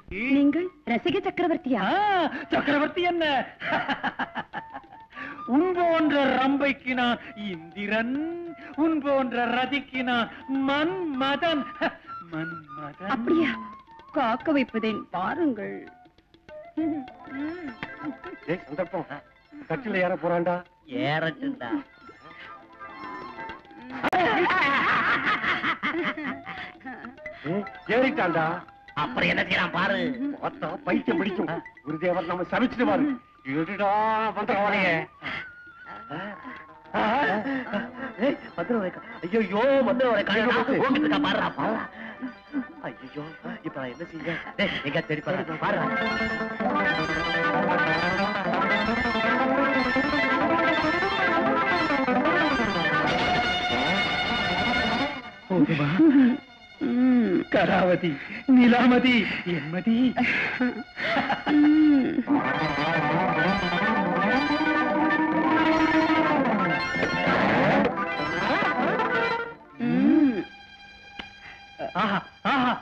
நீங்கள் ரசிக சக்கரவர்த்தியா ஆ, சக்கரவர்த்தி என்ன உன் போன்ற ரம்பைக்கு நான் இந்திரன் உன் போன்ற ரதிக்கு நான் மன்மதன் மன்மதன் அப்படியா காக்க வைப்பதேன் பாருங்கள் ஏய் சந்தர்ப்பம் கட்டில ஏற போறான்டா ஏறட்டுண்டா ஏய், ஏறிட்டான்டா அப்புறம் என்ன செய்யலாம் பாரு பார்த்தா பைத்தியம் பிடிக்கும் குருதேவர் நம்ம சமைச்சிடுவாரு எடுடா மந்திரவாளைய ஐயோ மந்திரவாளை காலையில பாரு பாரு ஐயோ இப்ப நான் என்ன செய்ய டேய், எங்க தேடி பாரு பாரு போதுமா ம், கராவதி நிலாமதி என்மதி ம். ம். ஆஹா ஆஹா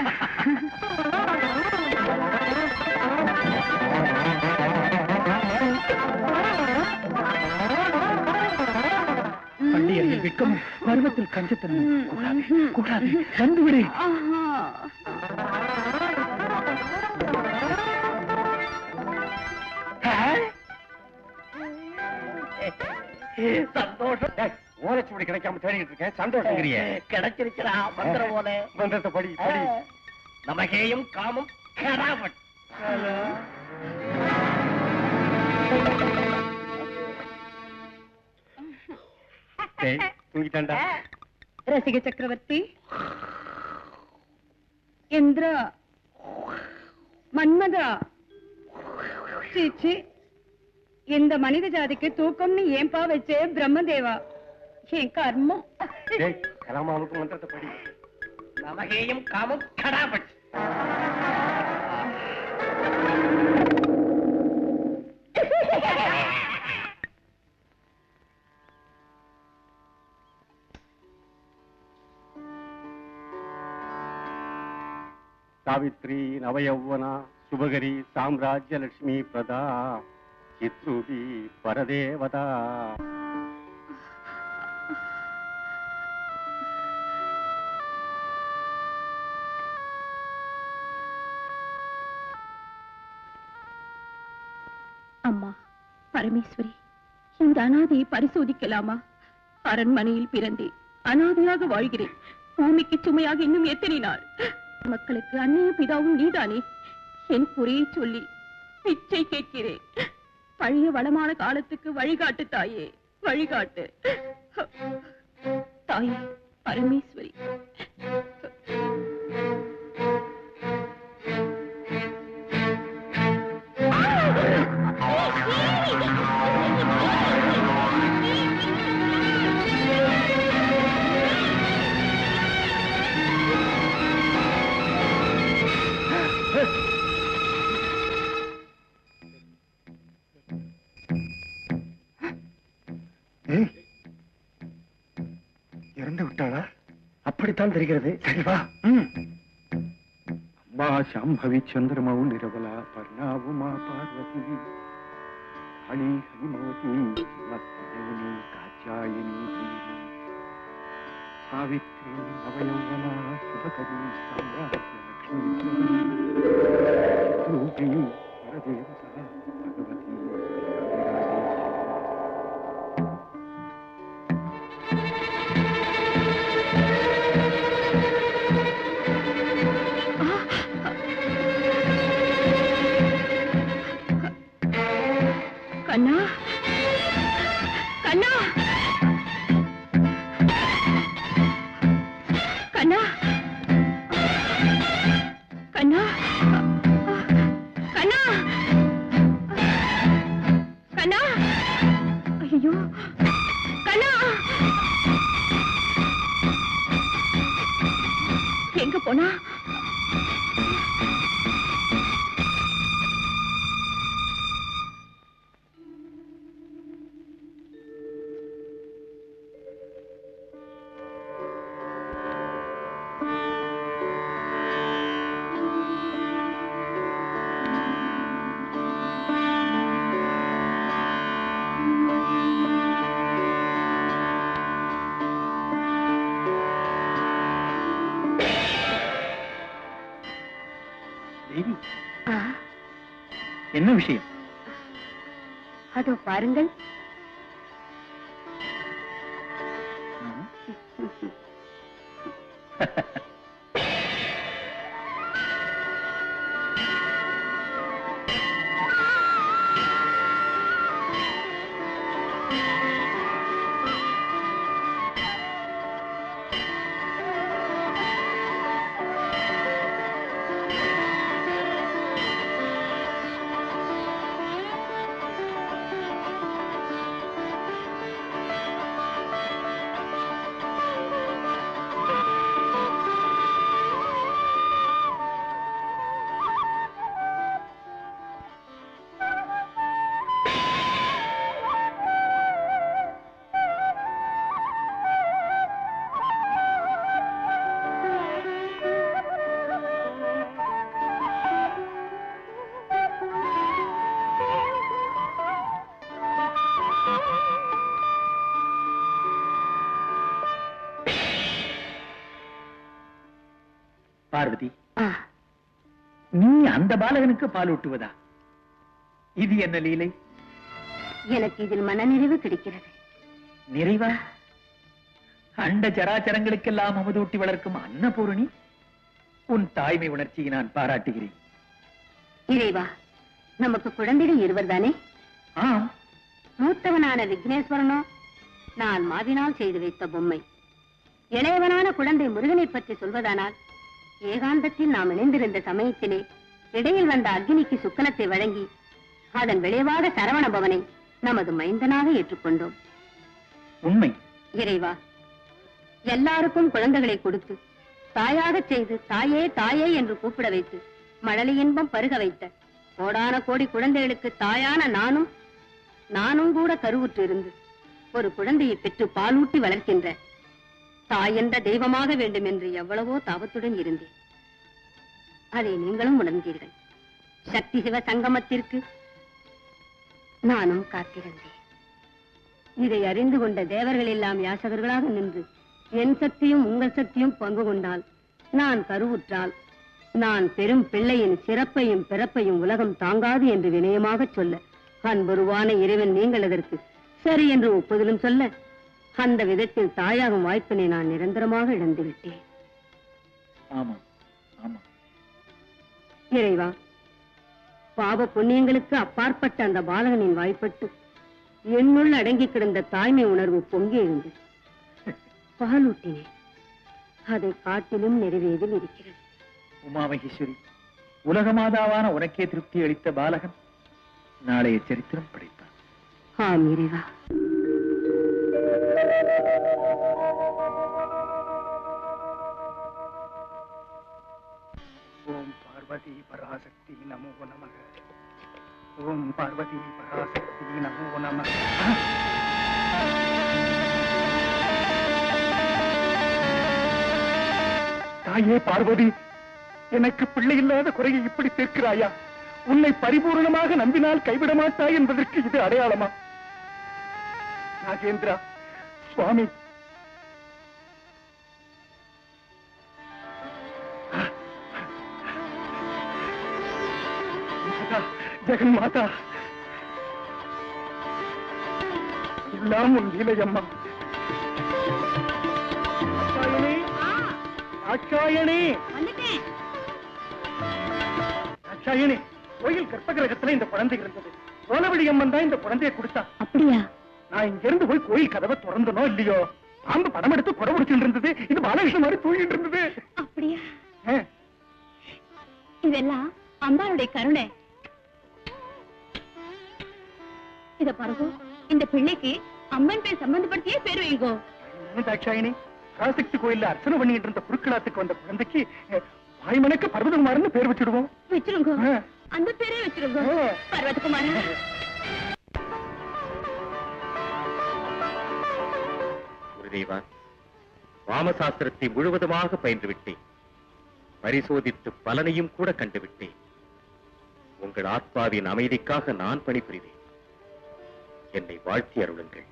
பள்ளியர்கள் வெட்கமும் பருவத்தில் கஞ்சத்தனமும் கூடாது கூடாது வந்துவிடு ஆஹா. சந்தோஷம் டேய், ஓலைச்சுவடி கிடைக்காம தேடிட்டு இருக்கேன் சந்தோஷங்கிறிய கிடைச்சிருக்கிறா மந்திர போல மந்திரத்தை படி படி நமகேயும் காமம் கடாபட் டேய், தூங்கிட்டான்டா ரசிக சக்கரவர்த்தி இந்திர மன்மதா சீச்சி இந்த மனித ஜாதிக்கு தூக்கம்னு ஏன்பா வச்சே பிரம்மதேவா என் கர்மம் டேய் கலாமாவுக்கு மந்திரத்தை படி நமகேயும் காமம் கடாபட் ಸಾವಿತ್ರಿ ನವಯೌವನ ಶುಭಗರಿ ಸಾಮ್ರಾಜ್ಯ ಲಕ್ಷ್ಮೀ ಪ್ರದಾ ಚಿತ್ರೂಪಿ ಪರದೇವತಾ அம்மா பரமேஸ்வரி இந்த அனாதையை பரிசோதிக்கலாமா அரண்மனையில் பிறந்தேன் அனாதையாக வாழ்கிறேன் பூமிக்கு சுமையாக இன்னும் எத்தனை நாள் மக்களுக்கு அன்னையும் பிதாவும் நீதானே என் குறையை சொல்லி பிச்சை கேட்கிறேன் பழைய வளமான காலத்துக்கு வழிகாட்டு தாயே வழிகாட்டு தாயே பரமேஸ்வரி இறந்து விட்டாளா அப்படித்தான் தெரிகிறது சரி வா அம்மா சாம்பவி சந்திரமவு நிரவலா பர்ணாவுமா பார்வதி ஹணி ஹனிமவதி மத்தேனி காச்சாயினி தேவி சாவித்ரி நவயௌவனா சுபகரி சாம்ராஜ்ய லக்ஷ்மி ரூபி பரதேவதா பகவதி ராஜராஜேஸ்வரி. கண்ணா கண்ணா கண்ணா கண்ணா கண்ணா கண்ணா ஐயோ கண்ணா எங்க போனா என்ன விஷயம் அதோ பாருங்கள் பார்வதி ஆ, நீ அந்த பாலகனுக்கு பால் ஊட்டுவதா இது என்ன லீலை எனக்கு இதில் மனநிறைவு கிடைக்கிறது நிறைவா அண்ட சராச்சரங்களுக்கெல்லாம் அமுதூட்டி வளர்க்கும் அன்னபூரணி உன் தாய்மை உணர்ச்சியை நான் பாராட்டுகிறேன் இறைவா நமக்கு குழந்தைகள் இருவர் தானே ஆம் மூத்தவனான விக்னேஸ்வரனோ நான் மாவினால் செய்து வைத்த பொம்மை இளையவனான குழந்தை முருகனை பற்றி சொல்வதானால் ஏகாந்தத்தில் நாம் இணைந்திருந்த சமயத்திலே இடையில் வந்த அக்னிக்கு சுக்கலத்தை வழங்கி அதன் விளைவாக சரவண பவனை நமது மைந்தனாக ஏற்றுக்கொண்டோம் உண்மை இறைவா எல்லாருக்கும் குழந்தைகளை கொடுத்து தாயாகச் செய்து தாயே தாயே என்று கூப்பிட வைத்து மழலை இன்பம் பருக வைத்த கோடான கோடி குழந்தைகளுக்கு தாயான நானும் நானும் கூட கருவுற்று இருந்து ஒரு குழந்தையை பெற்று பாலூட்டி வளர்க்கின்ற தாய் என்ற தெய்வமாக வேண்டும் என்று எவ்வளவோ தாபத்துடன் இருந்தேன் அதை நீங்களும் உணர்ந்தீர்கள் சக்தி சிவ சங்கமத்திற்கு நானும் காத்திருந்தேன் இதை அறிந்து கொண்ட தேவர்கள் எல்லாம் யாசகர்களாக நின்று என் சக்தியும் உங்கள் சக்தியும் பங்கு கொண்டால் நான் கருவுற்றால் நான் பெரும் பிள்ளையின் சிறப்பையும் பிறப்பையும் உலகம் தாங்காது என்று வினயமாகச் சொல்ல அன்புருவான இறைவன் நீங்கள் அதற்கு சரி என்று ஒப்புதலும் சொல்ல அந்த விதத்தில் தாயாகும் வாய்ப்பினை நான் நிரந்தரமாக இழந்து விட்டேன் ஆமாம் ஆமாம் இறைவா பாவ புண்ணியங்களுக்கு அப்பாற்பட்ட அந்த பாலகனின் வாய்ப்பட்டு என்னுள் அடங்கி கிடந்த தாய்மை உணர்வு பொங்கி எழுந்தது பாலூட்டினேன் அதை காட்டிலும் நிறைவேறில் இருக்கிறது உமாமகேஸ்வரி உலகமாதாவான உனக்கே திருப்தி அளித்த பாலகன் நாளைய சரித்திரம் படைத்தான் ஆம் இறைவா ஓம் பார்வதி பராசக்தி நமோ நமக ஓம் பார்வதி பராசக்தி நமோ நமக தாயே பார்வதி எனக்கு பிள்ளை இல்லாத குறையை இப்படி தீர்க்கிறாயா உன்னை பரிபூர்ணமாக நம்பினால் கைவிட மாட்டாய் என்பதற்கு இது அடையாளமா நாகேந்திரா சுவாமி மாதா, ஜெகன் மாதா எல்லாம் உன் லீலையம்மா தாட்சாயணி தாட்சாயணி வந்துட்டேன் தாட்சாயணி கோயில் கற்பகிரகத்துல இந்த குழந்தை இருந்தது சோழவழி அம்மன் தான் இந்த குழந்தையை கொடுத்தா அப்படியா நான் இங்க இருந்து போய் கோயில் கதவை திறந்தனோ இல்லையோ பாம்பு படம் எடுத்து குறை முடிச்சுட்டு இருந்தது இது பாலகிருஷ்ணன் மாதிரி தூங்கிட்டு இருந்தது அப்படியா ஆ, இதெல்லாம் அம்பாளுடைய கருணை இத பாருங்க இந்த பிள்ளைக்கு அம்மன் பேர் சம்பந்தப்படுத்தியே பேர் வைங்கோ என்ன தாட்சாயினி பராசக்தி கோயில்ல அர்ச்சனை பண்ணிட்டு இருந்த குருக்களாத்துக்கு வந்த குழந்தைக்கு அஹ், வாய்மணக்க பர்வதகுமாரன்னு பேர் வச்சிடுவோம் வச்சிருங்க ஆ. அந்த பேரே வச்சிருங்க ஆ. பர்வதகுமாரா குருதேவா வாமசாஸ்திரத்தை முழுவதுமாக பயின்று விட்டேன் பரிசோதித்து பலனையும் கூட கண்டுவிட்டேன் உங்கள் ஆத்மாவின் அமைதிக்காக நான் பணிபுரிவேன் என்னை வாழ்த்தி அருளுங்கள்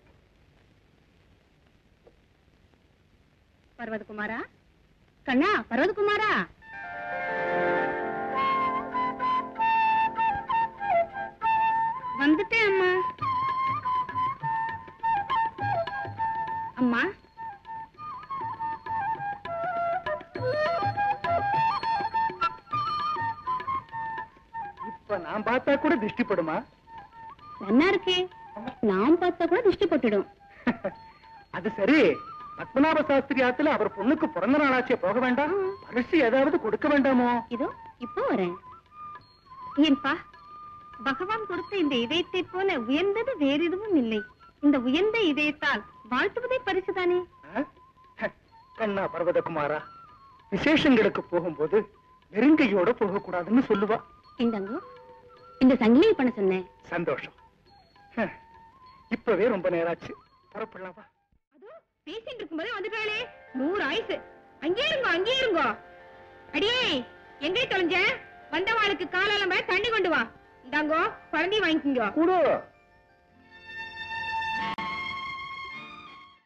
பர்வதகுமாரா கண்ணா பர்வதகுமாரா வந்துட்டேன் அம்மா அம்மா இப்ப நான் பார்த்தா கூட திருஷ்டிப்படுமா நன்னா இருக்கே நான் பார்த்தா கூட திருஷ்டி போட்டுடும் அது சரி பத்மநாப சாஸ்திரி ஆத்துல அவர் பொண்ணுக்கு பிறந்த நாளாச்சே போக வேண்டாம் பரிசு ஏதாவது கொடுக்க வேண்டாமோ இதோ இப்போ வரேன் ஏன்பா பகவான் கொடுத்த இந்த இதயத்தை போல உயர்ந்தது வேறு எதுவும் இல்லை இந்த உயர்ந்த இதயத்தால் வாழ்த்துவதே பரிசுதானே ஆ? கண்ணா பர்வதகுமாரா விசேஷங்களுக்கு போகும்போது நெருங்கையோட போக கூடாதுன்னு சொல்லுவா இந்தாங்கோ இந்த சங்கிலியை பண்ண சொன்னேன் சந்தோஷம் ஹ, இப்பவே ரொம்ப நேராச்சு புறப்படலாமா அதோ பேசிட்டு இருக்கும்போதே வந்துட்டாளே நூறு ஆயுசு அங்கே இருங்கோ அங்கே இருங்கோ அடியே எங்கே தொலைஞ்ச வந்தவாளுக்கு காலால தண்ணி கொண்டு வா இந்தாங்கோ குழந்தைய வாங்கிக்கோங்க கூட